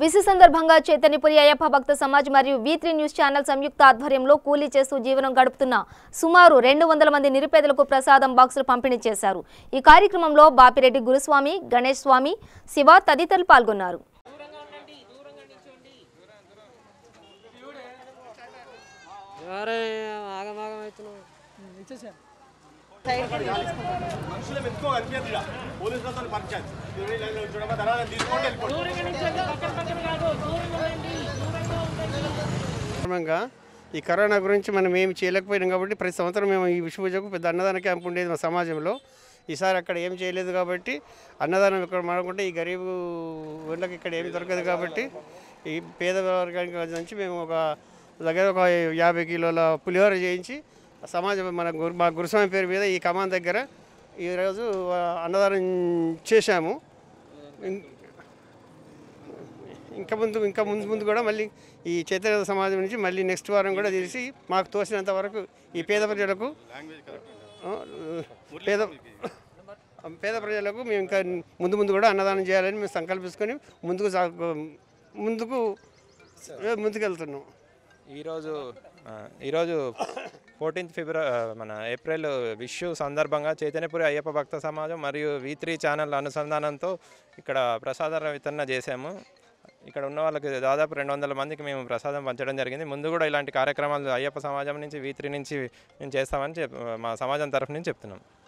VC సందర్భంగా చైతన్యపురి అయ్యప్ప భక్త సమాజ్ మరియు V three news channel సంయుక్త ఆధ్వర్యంలో కూలీ చేస్తూ జీవనం గడుపుతున్న సుమారు రెండు వందల మంది నిరుపేదలకు ప్రసాదం బాక్సులు పంపిణీ చేశారు ఈ కార్యక్రమంలో బాపిరెడ్డి గురుస్వామి గణేష్ స్వామి శివ తదితరులు పాల్గొన్నారు ఎవరే ఆగమాగం అవుతున్నావు మనుషులు ఎక్కువ కనిపించదు పోలీసులతో పరిచయం ఇరవై లైన్లో చూడమా తర్వాత తీసుకోండి వెళ్ళిపోండి కారణంగా ఈ కరోనా గురించి మనం ఏమి చేయలేకపోయినాం కాబట్టి ప్రతి సంవత్సరం మేము ఈ విశ్వ పూజకు పెద్ద అన్నదాన క్యాంప్ ఉండేది మా సమాజంలో ఈసారి అక్కడ ఏం చేయలేదు కాబట్టి అన్నదానం ఇక్కడ మనకుంటే ఈ గరీబు వాళ్ళకి ఇక్కడ ఏమి దొరకదు కాబట్టి ఈ పేద వర్గానికి నుంచి మేము ఒక దగ్గర ఒక యాభై కిలోల పులిహోర చేయించి సమాజం మన గురు మా గురుస్వామి పేరు మీద ఈ కమాన్ దగ్గర ఈరోజు ఆ, అన్నదానం చేశాము ఇం- ఇంకా ముందు ఇంకా ముందు ముందు కూడా మళ్ళీ ఈ చైతన్య సమాజం నుంచి మళ్ళీ నెక్స్ట్ వారం కూడా తెలిసి మాకు తోసినంత వరకు ఈ పేద ప్రజలకు ఆ, పేద పేద ప్రజలకు మేము ఇంకా ముందు ముందు కూడా అన్నదానం చేయాలని మేము సంకల్పించుకొని ముందుకు సాగు ముందుకు ముందుకెళ్తున్నాం ఈరోజు ఆ, ఈరోజు ఫోర్టీన్త్ ఫిబ్రవరి మన ఏప్రిల్ విషు సందర్భంగా చైతన్యపురి అయ్యప్ప భక్త సమాజం మరియు వి త్రీ ఛానల్ అనుసంధానంతో ఇక్కడ ప్రసాద వితరణ చేశాము ఇక్కడ ఉన్న వాళ్ళకి దాదాపు రెండు వందల మందికి మేము ప్రసాదం పంచడం జరిగింది ముందు కూడా ఇలాంటి కార్యక్రమాలు అయ్యప్ప సమాజం నుంచి వి త్రీ నుంచి మేము చేస్తామని చెప్ మా సమాజం తరఫు నుంచి చెప్తున్నాం